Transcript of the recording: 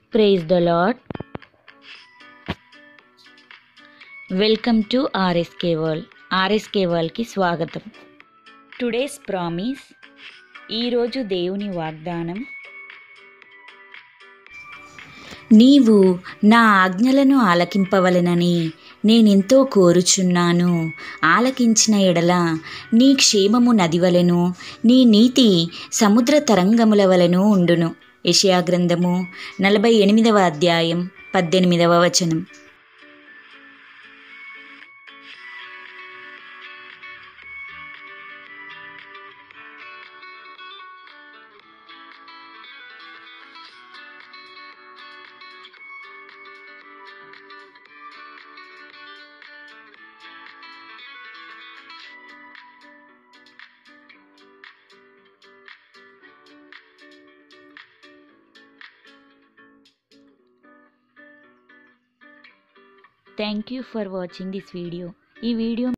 praise the Lord welcome to RSK world RSK వరల్డ్కి స్వాగతం today's promise ఈరోజు దేవుని వాగ్దానం నీవు నా ఆజ్ఞలను ఆలకింపవలెనని నేనెంతో కోరుచున్నాను ఆలకించిన ఎడల నీ క్షేమము నదివలెను నీ నీతి సముద్ర తరంగముల వలెను ఉండును యెషయా గ్రంథము నలభై ఎనిమిదవ అధ్యాయం పద్దెనిమిదవ వచనం thank you for watching this video ఈ వీడియో